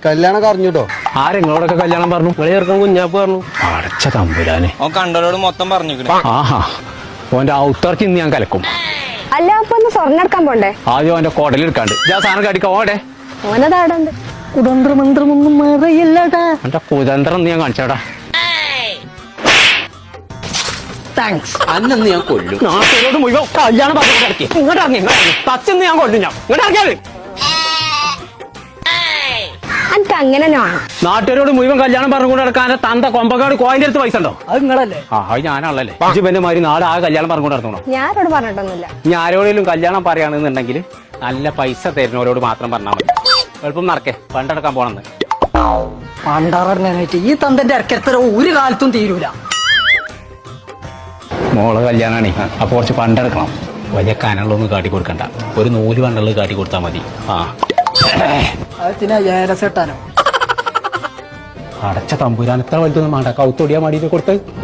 കല്യാണം അറിഞ്ഞൂട്ടോ ആരെങ്ങളോടൊക്കെ കല്യാണം പറഞ്ഞു നിങ്ങളെ ചെറുക്കൻ കുഞ്ഞാപ്പ് പറഞ്ഞു അടച്ച തമ്പുരാനെ ഓൻ കണ്ടോലോട് മൊത്തം പറഞ്ഞിരിക്കണേ ആഹാ ഓന്റെ ഔത്തർക്ക് ഇന്ന് ഞാൻ കലക്കും അല്ല അപ്പൊ ഒന്ന് സ്വർണ്ണം എടുക്കാൻ പോണ്ടേ ആദ്യം ഓന്റെ കോടലെടുക്കാണ്ട് ഞാൻ സാധനം കടിക്കാം ഓടെ ഓനതാടുണ്ട് കുതന്ത്രമന്ത്രമൊന്നും മറയില്ലടാ എന്റെ കുതന്ത്രം നീ ഞാൻ കാണിച്ചാടാ താങ്ക്സ് അന്നെന്ന് ഞാൻ കൊല്ലും നാട്ടുകാരോട് മുഴുവൻ കല്യാണം പറഞ്ഞു കിടക്കി ഇങ്ങോട്ട് ഇറങ്ങി ഇങ്ങോട്ട് ഇറങ്ങി തച്ചെന്ന് ഞാൻ കൊല്ലും ഞാൻ ഇങ്ങോട്ട് ഇറങ്ങിയാൽ എനിക്ക് അങ്ങനെ തന്നെ വേണം നാട്ടുകാരോട് മുഴുവൻ കല്യാണം പറഞ്ഞുകൊണ്ട് നടക്കാൻ തന്ത കൊമ്പക്കാട് കോയിന്റെ അടുത്ത് പൈസ ഉണ്ടോ അത് നിങ്ങളല്ലേ ആ അത് ഞാനാണല്ലേ ഇജിബന്റെ മാതിരി നാളെ ആ കല്യാണം പറഞ്ഞുകൊണ്ട് നടത്തണോ ഞാൻ ആരോട് പറഞ്ഞിട്ടൊന്നുമില്ല ഇനി ആരോടെങ്കിലും കല്യാണം പറയുകയാണെന്നുണ്ടെങ്കിൽ നല്ല പൈസ തരുന്നവരോട് മാത്രം പറഞ്ഞാൽ മതി എളുപ്പം നടക്കേ പണ്ടെടുക്കാൻ പോണെന്ന് പണ്ടാറങ്ങാനായിട്ട് ഈ തന്തന്റെ ഇറക്കത്തര ഒരു കാലത്തും തീരൂല മോളെ കല്യാണാണേ അപ്പൊ കുറച്ച് പണ്ടെടുക്കണം വലിയ കനകളൊന്നും കാട്ടി കൊടുക്കണ്ട ഒരു നൂല് പണ്ടുള്ളത് കാട്ടി കൊടുത്താൽ മതി ആ അതിന് അയ്യായിരം സെട്ടാനോ അടച്ച തമ്പുരാൻ എത്ര വലുതൊന്നും വേണ്ട കൗത്തൊടിയാ മടിയിൽ കൊടുത്ത്